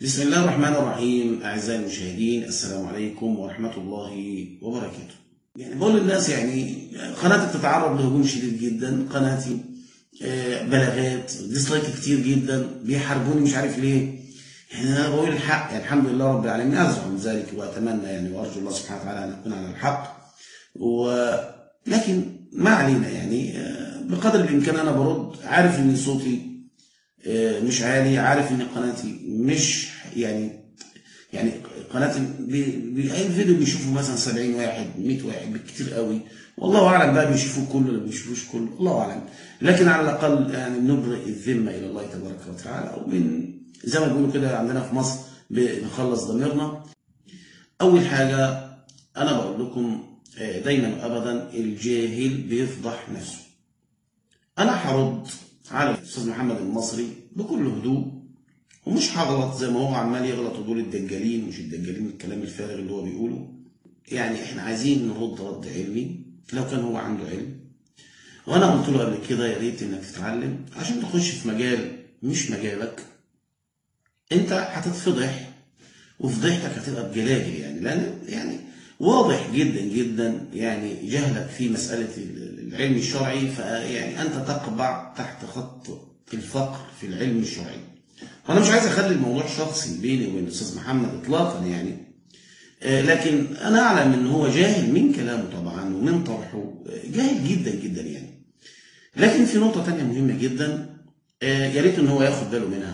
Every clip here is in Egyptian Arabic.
بسم الله الرحمن الرحيم أعزائي المشاهدين السلام عليكم ورحمة الله وبركاته يعني بقول للناس يعني قناتي بتتعرض لهجوم شديد جدا قناتي آه، بلاغات ديسلايك كتير جدا بيحاربوني مش عارف ليه يعني انا بقول الحق يعني الحمد لله رب العالمين ازعم ذلك واتمنى يعني وارجو الله سبحانه وتعالى ان اكون على الحق ولكن ما علينا يعني آه، بقدر الامكان انا برد عارف ان صوتي آه، مش عالي عارف ان قناتي مش يعني يعني قناتي ب- باي فيديو بيشوفوا مثلا 70 واحد 100 واحد بالكتير قوي والله اعلم بقى بيشوفوه كله ولا ما بيشوفوش كله الله اعلم لكن على الاقل يعني نبرئ الذمه الى الله تبارك وتعالى ومن زي ما بيقولوا كده عندنا في مصر بنخلص ضميرنا اول حاجه انا بقول لكم آه، دايما وابدا الجاهل بيفضح نفسه انا هرد على الاستاذ محمد المصري بكل هدوء ومش هغلط زي ما هو عمال يغلط ودول الدجالين مش الدجالين الكلام الفارغ اللي هو بيقوله يعني احنا عايزين نرد رد علمي لو كان هو عنده علم وانا قلت له قبل كده يا ريت انك تتعلم عشان تخش في مجال مش مجالك انت هتتفضح وفضيحتك هتبقى بجلاجل يعني لان يعني واضح جدا جدا يعني جهلك في مساله العلم الشرعي فيعني انت تقبع تحت خط الفقر في العلم الشرعي. وانا مش عايز اخلي الموضوع شخصي بيني وبين الاستاذ محمد اطلاقا يعني آه، لكن انا اعلم ان هو جاهل من كلامه طبعا ومن طرحه آه، جاهل جدا جدا يعني. لكن في نقطه تانية مهمه جدا آه، يا ريت ان هو ياخد باله منها.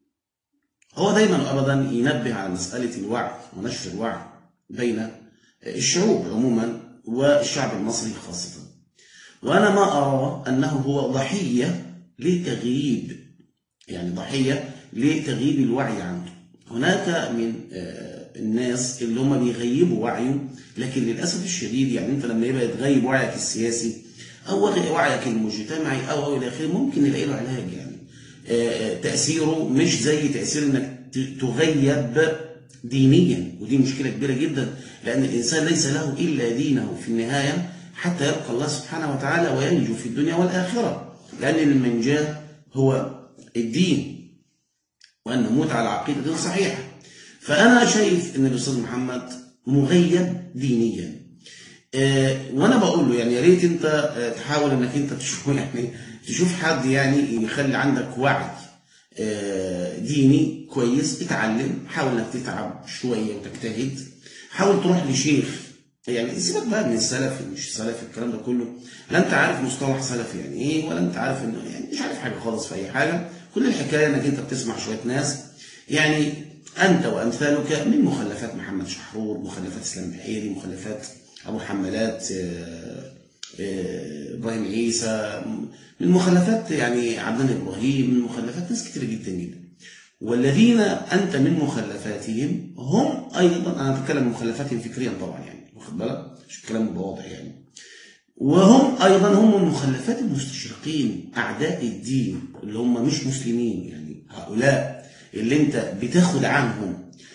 هو دايما ابدا ينبه على مساله الوعي ونشر الوعي بين الشعوب عموما والشعب المصري خاصه. وانا ما ارى انه هو ضحيه لتغييب يعني ضحيه لتغييب الوعي عنده. هناك من آه، الناس اللي هم بيغيبوا وعيه لكن للاسف الشديد يعني انت لما يبقى يتغيب وعيك السياسي او وعيك المجتمعي او او الى اخره ممكن نلاقي له علاج يعني. آه، تأثيره مش زي تأثير انك ت- تغيب دينيا ودي مشكلة كبيرة جدا لأن الإنسان ليس له إلا دينه في النهاية حتى يلقى الله سبحانه وتعالى وينجو في الدنيا والآخرة لأن المنجاة هو الدين وأن نموت على عقيدة صحيحة فأنا شايف أن الأستاذ محمد مغيب دينيا آه، وانا بقول له يعني يا ريت انت آه، تحاول انك انت تشوف يعني تشوف حد يعني يخلي عندك وعي آه، ديني كويس اتعلم حاول انك تتعب شويه وتجتهد حاول تروح لشيخ يعني سيبك بقى من السلفي مش سلفي الكلام ده كله لا انت عارف مصطلح سلفي يعني ايه ولا انت عارف انه يعني مش عارف حاجه خالص في اي حاجه كل الحكايه انك انت بتسمع شويه ناس يعني انت وامثالك من مخلفات محمد شحرور مخلفات اسلام بحيري مخلفات ابو حمالات آه، آه، ابراهيم عيسى من مخلفات يعني عبدان ابراهيم من مخلفات ناس كتير جدا جدا والذين انت من مخلفاتهم هم ايضا انا بتكلم من مخلفاتهم فكريا طبعا يعني واخد بالك عشان الكلام يبقى واضح يعني وهم ايضا هم من مخلفات المستشرقين اعداء الدين اللي هم مش مسلمين يعني هؤلاء اللي انت بتاخد عنهم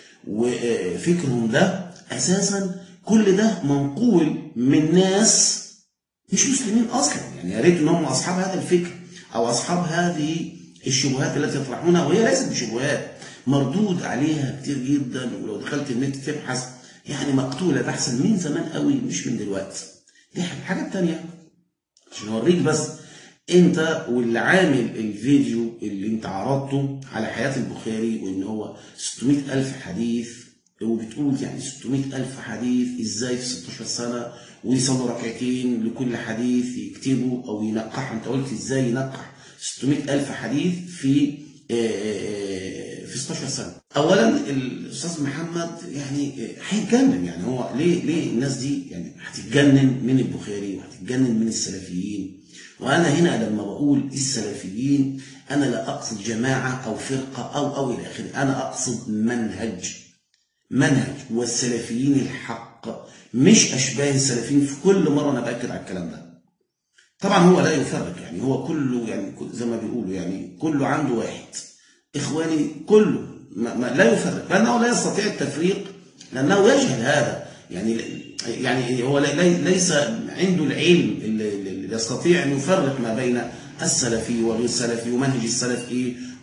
وفكرهم ده اساسا كل ده منقول من ناس مش مسلمين اصلا يعني يا ريت ان هم اصحاب هذا الفكر او اصحاب هذه الشبهات التي يطرحونها وهي ليست بشبهات مردود عليها كتير جدا ولو دخلت النت تبحث يعني مقتوله بحثا من زمان قوي مش من دلوقتي دي حاجه الحاجه الثانيه عشان اوريك بس انت واللي عامل الفيديو اللي انت عرضته على حياة البخاري وان هو 600 ألف حديث وبتقول يعني 600 ألف حديث ازاي في 16 سنة ويصلوا ركعتين لكل حديث يكتبوا او ينقح انت قلت ازاي ينقح 600 ألف حديث في آه، آه، في 16 سنة اولا الاستاذ محمد يعني آه، هيتجنن يعني هو ليه ليه الناس دي يعني هتتجنن من البخاري وهتتجنن من السلفيين وانا هنا لما بقول السلفيين انا لا اقصد جماعه او فرقه او او الى اخره انا اقصد منهج منهج والسلفيين الحق مش اشباه السلفيين في كل مره انا باكد على الكلام ده طبعا هو لا يفرق يعني هو كله يعني كل- زي ما بيقولوا يعني كله عنده واحد اخواني كله ما ما لا يفرق لانه لا يستطيع التفريق لانه يجهل هذا يعني يعني هو لي- لي- ليس عنده العلم اللي اللي يستطيع ان يفرق ما بين السلفي وغير السلفي ومنهج السلف ايه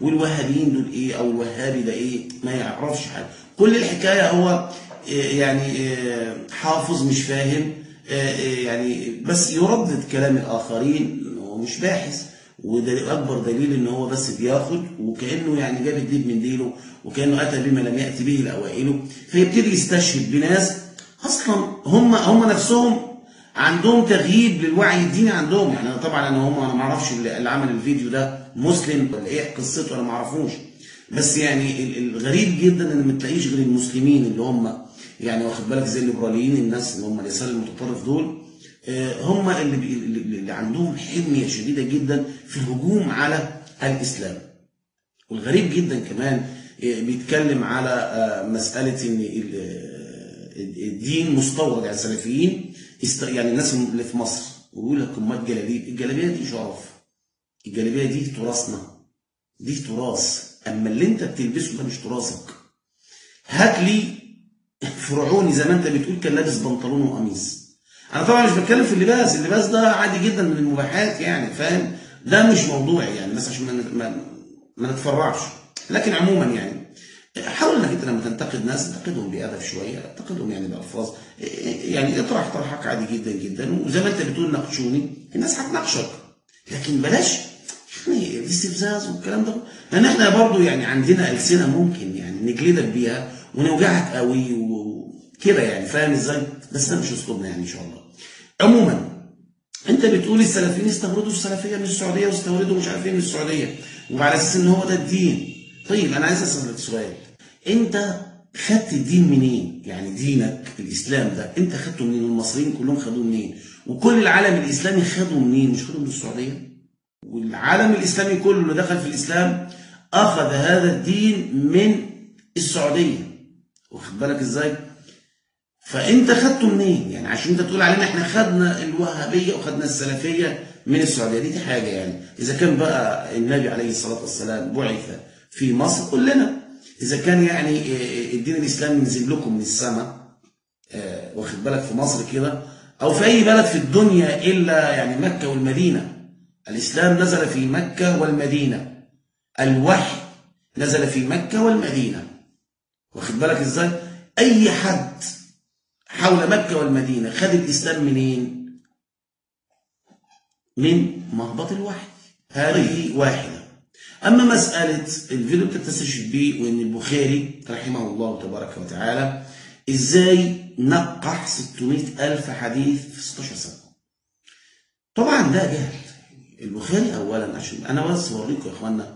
والوهابيين دول ايه او الوهابي ده ايه ما يعرفش حاجه كل الحكايه هو يعني حافظ مش فاهم يعني بس يردد كلام الاخرين هو مش باحث وده اكبر دليل ان هو بس بياخد وكانه يعني جاب الديب من ديله وكانه اتى بما لم ياتي به الاوائل فيبتدي يستشهد بناس اصلا هم هم نفسهم عندهم تغييب للوعي الديني عندهم يعني طبعا انا هم انا ما اعرفش اللي عمل الفيديو ده مسلم ولا ايه قصته انا ما اعرفوش بس يعني الغريب جدا ان ما تلاقيش غير المسلمين اللي هم يعني واخد بالك زي الليبراليين الناس اللي هم اليسار المتطرف دول هم اللي, اللي عندهم حميه شديده جدا في الهجوم على الاسلام والغريب جدا كمان بيتكلم على مساله ان الدين مستورد يعني السلفيين يعني الناس اللي في مصر ويقول لك امات جلابيه الجلابيه دي شرف الجلابيه دي تراثنا دي تراث اما اللي انت بتلبسه ده مش تراثك هات لي فرعوني زي ما انت بتقول كان لابس بنطلون وقميص انا طبعا مش بتكلم في اللباس اللباس ده عادي جدا من المباحات يعني فاهم ده مش موضوعي يعني بس عشان ما, ما, ما نتفرعش لكن عموما يعني حاول انك انت لما تنتقد ناس انتقدهم بادب شويه انتقدهم يعني بالفاظ يعني اطرح طرحك عادي جدا جدا وزي ما انت بتقول ناقشوني الناس هتناقشك لكن بلاش يعني الاستفزاز والكلام ده لان احنا برضو يعني عندنا السنه ممكن يعني نجلدك بيها ونوجعك قوي وكده يعني فاهم ازاي بس ده مش اسلوبنا يعني ان شاء الله عموما انت بتقول السلفيين استوردوا السلفيه من السعوديه واستوردوا مش عارف ايه من السعوديه وعلى اساس ان هو ده الدين طيب انا عايز اسالك سؤال انت خدت الدين منين يعني دينك الاسلام ده انت خدته منين والمصريين كلهم خدوه منين وكل العالم الاسلامي خدوا منين مش خدوا من السعوديه والعالم الاسلامي كله اللي دخل في الاسلام اخذ هذا الدين من السعوديه واخد بالك ازاي فانت خدته منين يعني عشان انت تقول علينا احنا خدنا الوهابيه وخدنا السلفيه من السعوديه دي, دي حاجه يعني اذا كان بقى النبي عليه الصلاه والسلام بعث في مصر قول لنا اذا كان يعني الدين الاسلامي نزل لكم من السماء واخد بالك في مصر كده او في اي بلد في الدنيا الا يعني مكه والمدينه الاسلام نزل في مكه والمدينه الوحي نزل في مكه والمدينه واخد بالك ازاي اي حد حول مكة والمدينة خد الإسلام منين؟ من مهبط الوحي هذه واحدة أما مسألة الفيديو بتستشهد بيه وإن البخاري رحمه الله تبارك وتعالى إزاي نقح 600 ألف حديث في 16 سنة طبعا ده جهل البخاري أولا عشان أنا بس أوريكم يا إخوانا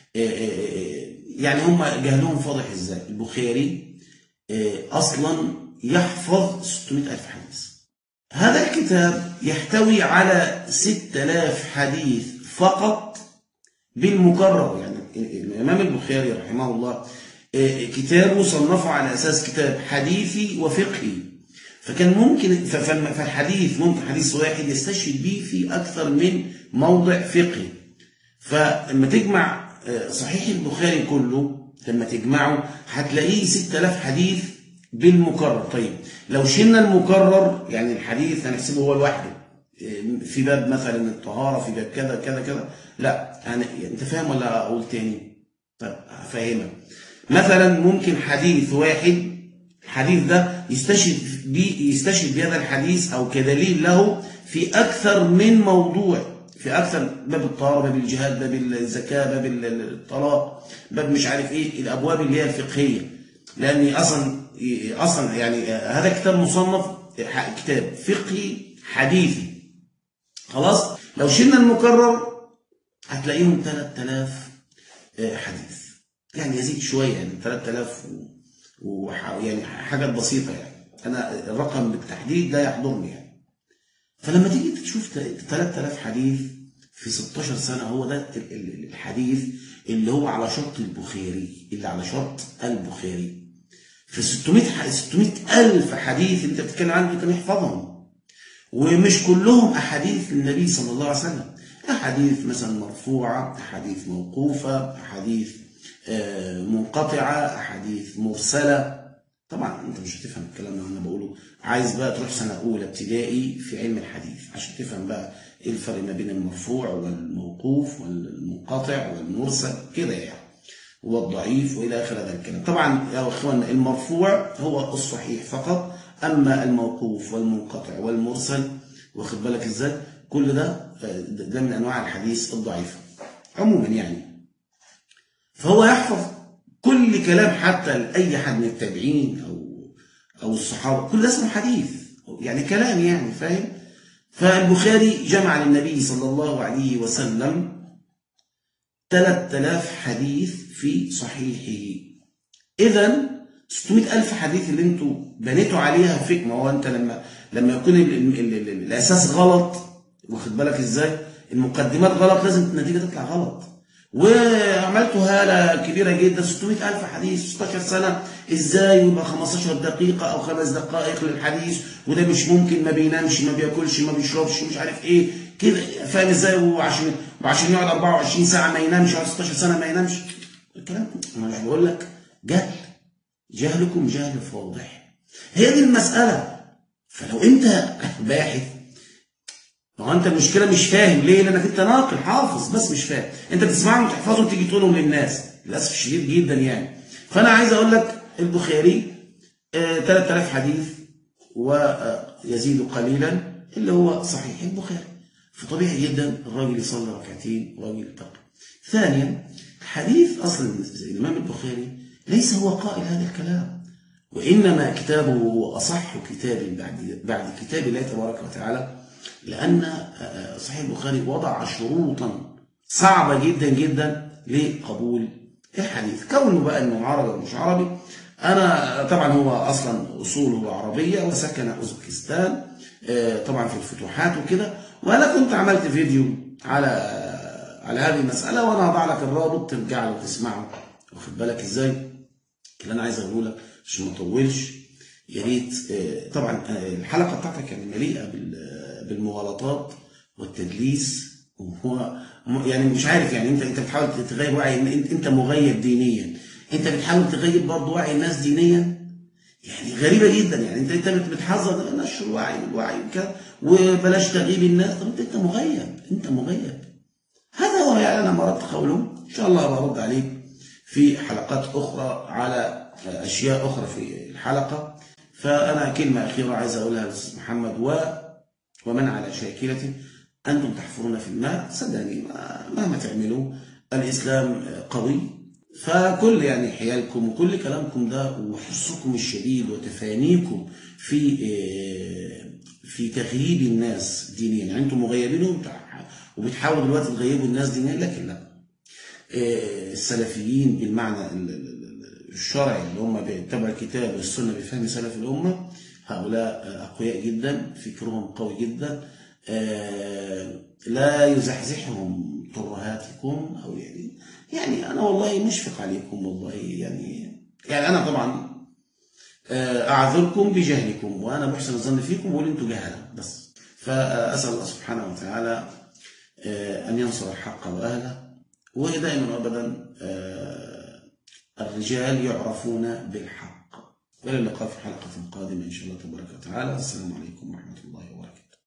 يعني هم جهلهم فاضح إزاي البخاري أصلا يحفظ 600 ألف حديث هذا الكتاب يحتوي على 6000 حديث فقط بالمكرر يعني الإمام البخاري رحمه الله كتابه صنفه على أساس كتاب حديثي وفقهي فكان ممكن فالحديث ممكن حديث واحد يستشهد به في أكثر من موضع فقهي فلما تجمع صحيح البخاري كله لما تجمعه هتلاقيه 6000 حديث بالمكرر طيب لو شلنا المكرر يعني الحديث هنحسبه هو لوحده في باب مثلا الطهارة في باب كذا كذا كذا لا يعني انت فاهم ولا اقول تاني طب هفهمك مثلا ممكن حديث واحد الحديث ده يستشهد بي يستشهد بهذا الحديث او كدليل له في اكثر من موضوع في اكثر باب الطهاره باب الجهاد باب الزكاه باب الطلاق باب مش عارف ايه الابواب اللي هي الفقهيه لان اصلا اصلا يعني هذا كتاب مصنف كتاب فقهي حديثي خلاص لو شلنا المكرر هتلاقيهم 3000 حديث يعني يزيد شويه يعني 3000 ويعني حاجات بسيطه يعني انا الرقم بالتحديد ده يحضرني يعني فلما تيجي تشوف 3000 حديث في 16 سنه هو ده الحديث اللي هو على شرط البخاري اللي على شرط البخاري في 600 600 ألف حديث أنت بتتكلم عنه كان يحفظهم ومش كلهم أحاديث النبي صلى الله عليه وسلم أحاديث مثلا مرفوعة أحاديث موقوفة أحاديث منقطعة أحاديث مرسلة طبعا أنت مش هتفهم الكلام اللي أنا بقوله عايز بقى تروح سنة أولى ابتدائي في علم الحديث عشان تفهم بقى ايه الفرق ما بين المرفوع والموقوف والمنقطع والمرسل كده يعني والضعيف والى اخر هذا الكلام طبعا يا اخوان المرفوع هو الصحيح فقط اما الموقوف والمنقطع والمرسل واخد بالك ازاي كل ده ده من انواع الحديث الضعيفه عموما يعني فهو يحفظ كل كلام حتى لاي حد من التابعين او او الصحابه كل ده اسمه حديث يعني كلام يعني فاهم فالبخاري جمع للنبي صلى الله عليه وسلم 3000 حديث في صحيحه اذا 600 ألف حديث اللي انتوا بنيتوا عليها فيك ما هو انت لما لما يكون ال ال ال ال الاساس غلط واخد بالك ازاي المقدمات غلط لازم النتيجه تطلع غلط وعملتوا هاله كبيره جدا 600 ألف حديث 16 سنه ازاي ويبقى 15 دقيقه او خمس دقائق للحديث وده مش ممكن ما بينامش ما بياكلش ما بيشربش مش عارف ايه كده فاهم ازاي وعشان وعشان يقعد 24 ساعه ما ينامش يقعد 16 سنه ما ينامش الكلام انا مش بقول لك جهل جهلكم جهل واضح هي دي المساله فلو انت باحث ما هو انت المشكله مش فاهم ليه لانك انت ناقل حافظ بس مش فاهم انت بتسمعهم وتحفظهم تيجي تقولهم للناس للاسف الشديد جدا يعني فانا عايز اقول لك البخاري آه 3000 حديث ويزيد قليلا اللي هو صحيح البخاري فطبيعي جدا الراجل يصلي ركعتين وراجل يتقي ثانيا حديث اصل الامام البخاري ليس هو قائل هذا الكلام وانما كتابه هو اصح كتاب بعد بعد كتاب الله تبارك وتعالى لأن صحيح البخاري وضع شروطا صعبة جدا جدا لقبول الحديث كونه بقى أنه عربي ومش عربي أنا طبعا هو أصلا أصوله عربية وسكن أوزبكستان طبعا في الفتوحات وكده وأنا كنت عملت فيديو على على هذه المسألة وأنا هضع لك الرابط ترجع له وتسمعه واخد بالك إزاي اللي أنا عايز أقوله لك عشان ما أطولش يا ريت طبعا الحلقة بتاعتك يعني مليئة بال بالمغالطات والتدليس وهو يعني مش عارف يعني انت انت بتحاول تغيب وعي انت انت مغيب دينيا انت بتحاول تغيب برضه وعي الناس دينيا يعني غريبه جدا يعني انت انت بتحذر نشر الوعي والوعي وكده وبلاش تغيب الناس طب انت انت مغيب انت مغيب هذا هو يعني انا ما اردت قوله ان شاء الله برد عليك في حلقات اخرى على اشياء اخرى في الحلقه فانا كلمه اخيره عايز اقولها للاستاذ محمد و ومن على شاكلته أنتم تحفرون في الماء صدقني مهما تعملوا الإسلام قوي فكل يعني حيالكم وكل كلامكم ده وحرصكم الشديد وتفانيكم في في تغييب الناس دينيا يعني انتم مغيبين وبتحاولوا دلوقتي تغيبوا الناس دينيا لكن لا السلفيين بالمعنى الشرعي اللي هم بيتبعوا الكتاب والسنه بفهم سلف الامه هؤلاء أقوياء جدا فكرهم قوي جدا لا يزحزحهم ترهاتكم أو يعني يعني أنا والله مشفق عليكم والله يعني يعني أنا طبعا أعذركم بجهلكم وأنا بحسن الظن فيكم وأقول أنتم جهلة بس فأسأل الله سبحانه وتعالى أن ينصر الحق وأهله ودائما وأبدا الرجال يعرفون بالحق والى اللقاء في حلقة قادمة إن شاء الله تبارك وتعالى السلام عليكم ورحمة الله وبركاته